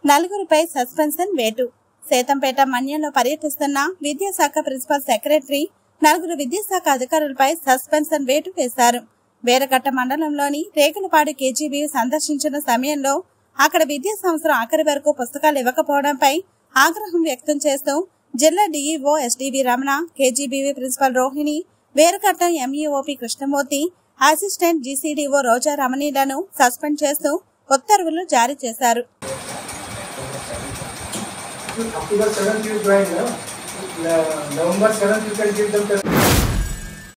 నలుగురిపై suspension వేటు సేతంపేట మన్యంలో పర్యటిస్తున్న విద్యాశాఖ ప్రిన్సిపల్ సెక్రటరీ నలుగురు విద్యాశాఖ అధికారులపై సస్పెన్షన్ వేటు వేశారు వేరగట్ట మండలంలోని రేకులపాడు కేజీబీ సందర్శించిన సమయంలో అక్కడ విద్యా సంవత్సరం ఆఖరి వరకు పుస్తకాలు ఇవ్వకపోవడంపై ఆగ్రహం వ్యక్తం చేస్తూ జిల్లా DEO SDV Ramana KGBV principal Rohini Veragatta MEO P Krishnamurthy assistant GCDO Roja రమణీలను సస్పెండ్ చేస్తూ ఉత్తర్వులు జారీ చేశారు October 7th you join, no? Uh, November 7th you can give them the